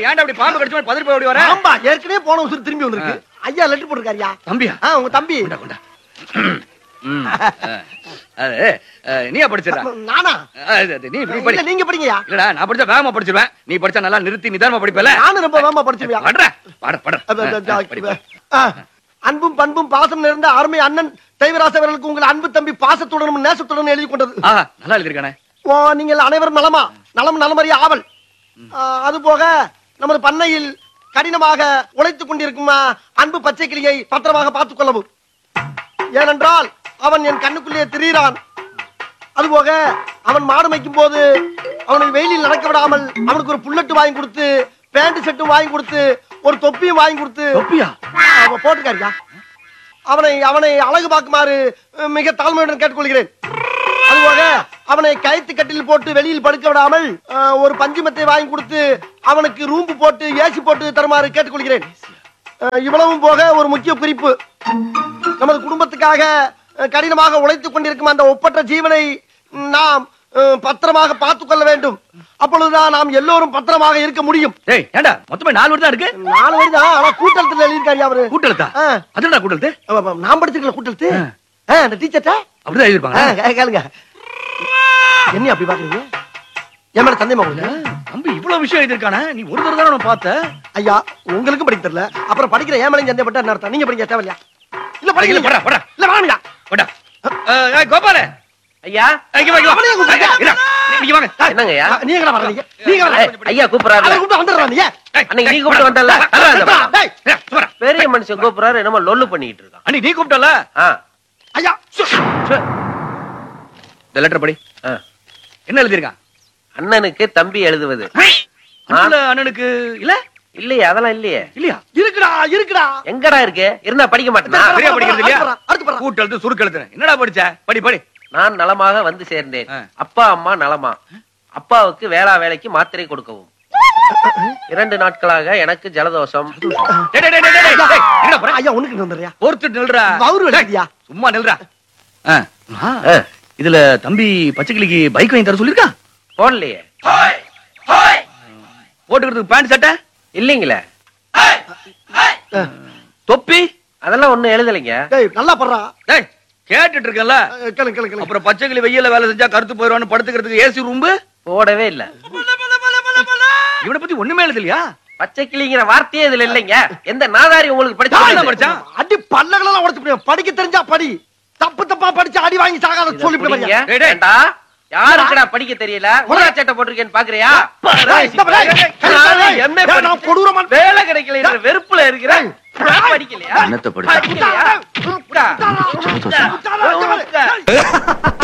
ஏன்டா அப்படி பாம்பு கடிச்ச மாதிரி பதறி போய் ஓடி வர ஆமா ஏற்கனவே போன உசுறு திரும்பி வந்திருக்கு ஐயா லெட்டர் போட்டிருக்காருயா தம்பியா ஆ உங்க தம்பி கொண்டா கொண்டா ம், அஹ், அது அஹ், நீயா படிச்சிடா நானா நீ இப்படி படி இல்ல நீங்க படிங்கயா இல்லடா நான் படிச்சா வேகமா படிச்சிருவேன் நீ படிச்சா நல்லா நிறுத்தி நிதானமா படிப்பல நானும் ரொம்ப வேகமா படிச்சிருவியா படுற பாட பாட அப்ப, அப்ப, அப்ப, ஆ, அன்பும் பண்பும் பாசம் நிறைந்த அருமை அண்ணன் தெய்வராச அவர்களுக்கு உங்கள் அன்பு தம்பி பாசத்துடனும் நேசத்துடனும் எழுதி கொண்டது ஆ நல்லா எழுதிருக்கானே ஓ நீங்கள் அனைவரும் நலமா நலம் நலமறிய ஆவல் ஆ, அதுபோக நமது பண்ணையில் கடினமாக உழைத்துக் கொண்டிருக்கும் ஆ, அன்பு பச்சை கிளியை பத்திரமாக பார்த்துக் கொள்ளவும் ஏனென்றால் அவன் என் கண்ணுக்குள்ளே திரியிறான் அதுபோக அவன் மாடு மேய்க்கும் போது அவனை வெயிலில் நடக்க விடாமல் அவனுக்கு ஒரு புல்லட்டு வாங்கி கொடுத்து பேண்ட் செட்டும் வாங்கி கொடுத்து ஒரு தொப்பியும் வாங்கி கொடுத்து தொப்பியா அவன் போட்டுக்காரியா அவனை அவனை அழகு பார்க்குமாறு அஹ், மிக தாழ்மையுடன் கேட்டுக்கொள்கிறேன் அதுபோக அவனை கயித்து கட்டில் போட்டு வெளியில் படுக்க விடாமல் அஹ், ஒரு பஞ்சுமத்தை வாங்கி கொடுத்து அவனுக்கு ரூம்பு போட்டு ஏசி போட்டு தருமாறு கேட்டுக்கொள்கிறேன் அஹ், இவ்வளவும் போக ஒரு முக்கிய குறிப்பு நமது குடும்பத்துக்காக அஹ், கடினமாக உழைத்துக் கொண்டிருக்கும் அந்த ஒப்பற்ற ஜீவனை நாம் அஹ், பத்திரமாக பார்த்துக் கொள்ள வேண்டும் அப்பொழுதுதான் நாம் எல்லோரும் பத்திரமாக இருக்க முடியும் டேய் ஏன்டா மொத்தமே நாலு வருடம் இருக்கு நாலு வயது தான் ஆனா கூட்டத்தில் எழுதியிருக்காரு அவரு கூட்டெழுத்தா ஆ. அதுடா கூட்டெழுத்து ஆமா, ஆமா, நான் படிச்சிருக்கல கூட்டத்து ஆ. அந்த டீச்சர்ட்ட அப்படிதான் எழுதிருப்பாங்க கேளுங்க என்ன அப்படி பாக்குறீங்க என் மேல சந்தேகமா உங்களுக்கு தம்பி இவ்வளவு விஷயம் எழுதிருக்கானே நீ ஒரு தடவை தானே நான் பார்த்த ஐயா உங்களுக்கும் படிக்க தெரியல அப்புறம் படிக்கிற ஏன் மேலையும் சந்தேகப்பட்டா என்ன அர்த்தம் நீங்க படிக்க தேவையில்லையா இல்ல இல்ல, படிக்கல போடா, போடா. இல்ல வேணாம்யா போடா அஹ், ஏய், கோபால ஐயா இங்க வா, இங்க வா. அவனையே கூப்பிடுங்க. இங்க வா. நீங்க வாங்க என்னங்க ஐயா நீங்க வர்றீங்க நீங்க ஏய், வர்றீங்க ஐயா கூப்பிடுறாரு அதை கூப்பிட்டு வந்துடுறா நீ ஏய், அன்னைக்கு நீ ஏய், கூப்பிட்டு போடா. வந்தல்ல? வா, வா, வா, வா. டேய். ஏய், சும்மாடா. பெரிய மனுஷன் கூப்பிடுறாரு என்னமோ லொல்லு பண்ணிக்கிட்டு இருக்கான் அண்ணி நீ கூப்பிட்டல ஆ, ஐயா சு- இந்த லெட்டர் படி ஆ. என்ன எழுதிருக்கான் அண்ணனுக்கு தம்பி எழுதுவது அண்ணல அண்ணனுக்கு இல்ல இல்லையே அதெல்லாம் இல்லையே இல்லையா இருக்குடா இருக்குடா எங்கடா இருக்கு இருந்தா படிக்க மாட்டேனா சரியா படிக்கிறது இல்லையா அடுத்து போறா, அடுத்து போறா. கூட்டெழுத்து சுருக்கெழுத்து என்னடா படிச்ச படி படி நான் நலமாக வந்து சேர்ந்தேன் ஆ. அப்பா அம்மா நலமா அப்பாவுக்கு வேளா வேலைக்கு மாத்திரை கொடுக்கவும் இரண்டு நாட்களாக எனக்கு ஜலதோஷம் டேய், டேய், டேய், டேய், டேய், டேய், எங்கடா போற? ஐயா உனக்கு வந்துடுறியா பொறுத்துட்டு நில்றா வவுறு வலிக்குதியா? சும்மா நில்றா ஆ. ஆ. ஆ. இதுல தம்பி பச்சைக்கிளிக்கு பைக் வாங்கி தர சொல்லிருக்கா போடலையே போட்டுக்கிறதுக்கு பேண்ட் சட்டை இல்லைங்களே தொப்பி அதெல்லாம் ஒண்ணும் எழுதலைங்க டேய் நல்லா படுறா டேய் கேட்டுட்டு இருக்கேன்ல அஹ், கேளுங்க கேளுங்க கேளுங்க அப்புறம் பச்சைக்கிளி வெயில்ல வேலை செஞ்சா கருத்து போயிடுவான்னு படுத்துக்கிறதுக்கு ஏசி ரூம்பு போடவே இல்ல இவனை பத்தி ஒண்ணுமே எழுதலையா பச்சை கிளிங்கிற வார்த்தையே இதுல இல்லைங்க எந்த நாதாரி உங்களுக்கு யார் படிச்சு படிச்சான்? அடி பல்லகளெல்லாம் உடைச்சு போடுவேன். படிக்க தெரிஞ்சா படி தப்பு தப்பா படிச்சு அடி வாங்கி சாகாத சொல்லி புடிங்க. டேய், டேய். ஏண்டா, யாருக்குடா படிக்க தெரியல ஊதா சட்டை போட்டிருக்கேன்னு பாக்குறியா நானும் MA நான் கொடூரமான வேலை கிடைக்கல என்ற வெறுப்புல இருக்கிறேன் படிக்கலையா என்னத்தை படிச்சா? படிக்கலையா? உட்கா. உட்கா. உட்கா.